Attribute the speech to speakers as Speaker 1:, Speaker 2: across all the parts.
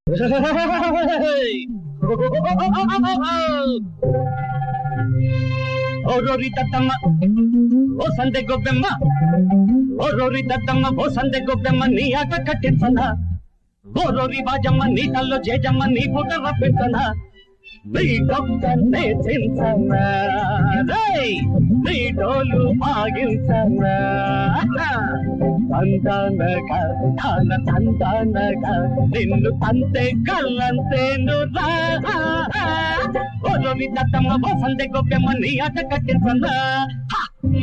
Speaker 1: ఓ రోరి దద్దమ్మ ఓ సందె గొబ్బెమ్మ ఓ రోరి దద్దమ్మ ఓ సందె గొబ్బెమ్మ నీ ఆట కట్టించనా ఓ రోరి బాజమ్మ నీ తల్లో జేజమ్మ నీ పుట రప్పించనా నీ గొప్పనే చించనా రేయ్ నీ డోలు ఆగించనా తందనగా తాన తందనగా నిన్ను తంతే కళ్ళంతేను రా ఓ రోరి దద్దమ్మ ఓ సందె గొబ్బెమ్మ నీ ఆట కట్టించనా హా!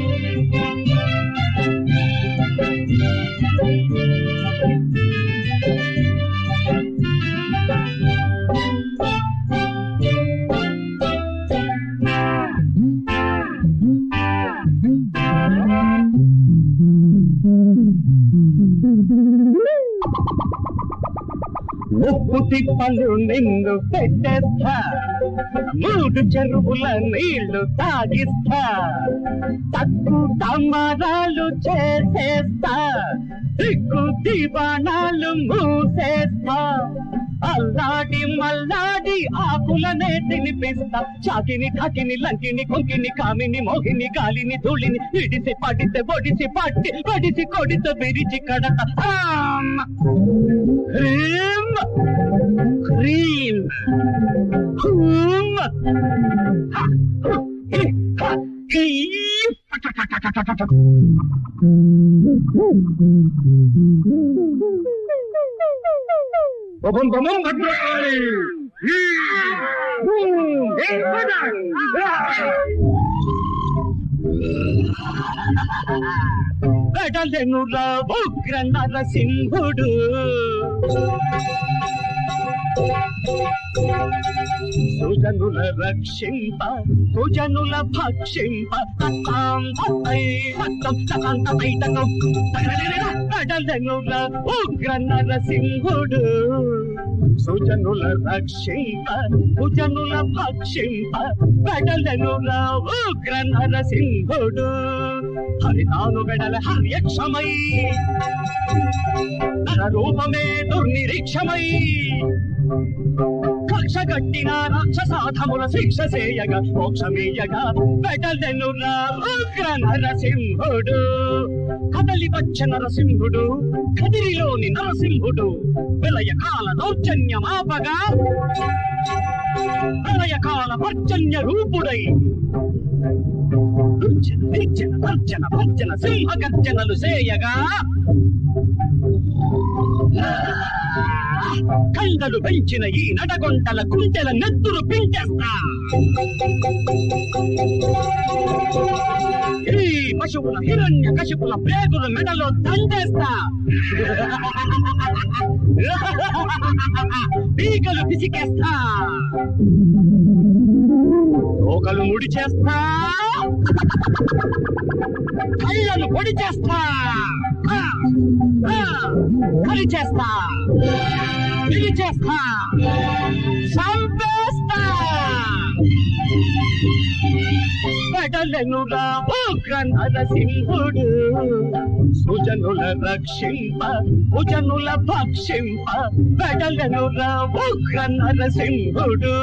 Speaker 1: ఉప్పు తిప్పలు నిన్ను పెట్టేస్తా మూడు చెరువుల నీళ్లు తాగిస్తా తక్కు తమ్మరాలు చేసేస్తా దిక్కు దివాణాలు మూసేస్తా అల్లాడి మల్లాడి ఆకులనే తినిపిస్తా చాకిని కాకిని లంకిని కొంకిని కామిని మోహిని గాలిని ధూళిని ఇడిసి పడితే ఒడిసి పట్టి పడిసి కొడితే విరిచి కడత ఆమ్! హ్రీం! హ్రీం! హూం! హ! హు! హి! హ! హీ! టటటటటటట. బొబం బొబం భద్రకాళి! హీ! హూం! హే! పద! ఆ! వెడలెనురా ఉగ్ర నరసింహుడు సుజనుల రక్షింప సుజనుల భక్షింప తత్తాం తత్తై తత్తం తతాంత తైతకం వెడలెనుర ఉగ్ర నరసింహుడు సుజనుల రక్షింప సుజనుల భక్షింప వెడలెనుర ఉగ్ర నరసింహుడు హరితాను వెడల హర్యక్షమై నర రూపమే దుర్నిరీక్షమై కక్ష గట్టిన రాక్షసాధముల శిక్ష చేయగా మోక్షమీయగా వెడలెను ఉగ్ర నరసింహుడు కదలి వచ్చ నరసింహుడు కదిరిలోని నరసింహుడు విలయ కాల దౌర్జన్యమాపగా ప్రళయ కాల పర్జన్య రూపుడై దుర్జన నిర్జన తర్జన భర్జన సింహ గర్జనలు చేయగా కండలు పెంచిన ఈ నడగొంటల కుంటెల నెత్తురు పింటేస్తా ఈ పశువుల హిరణ్య కశిపుల ప్రేగుల మెడలో దండేస్తా పీకలు పిసికేస్తా తోకలు ముడి చేస్తా కళ్ళను పొడి చేస్తా ఆ, ఆ, కరి చేస్తా పిలి చేస్తా చంపేస్తా వెడలెనురా ఉగ్ర నరసింహుడు సుజనుల రక్షింప భుజనుల భక్షింప వెడలెనురా ఉగ్ర నరసింహుడు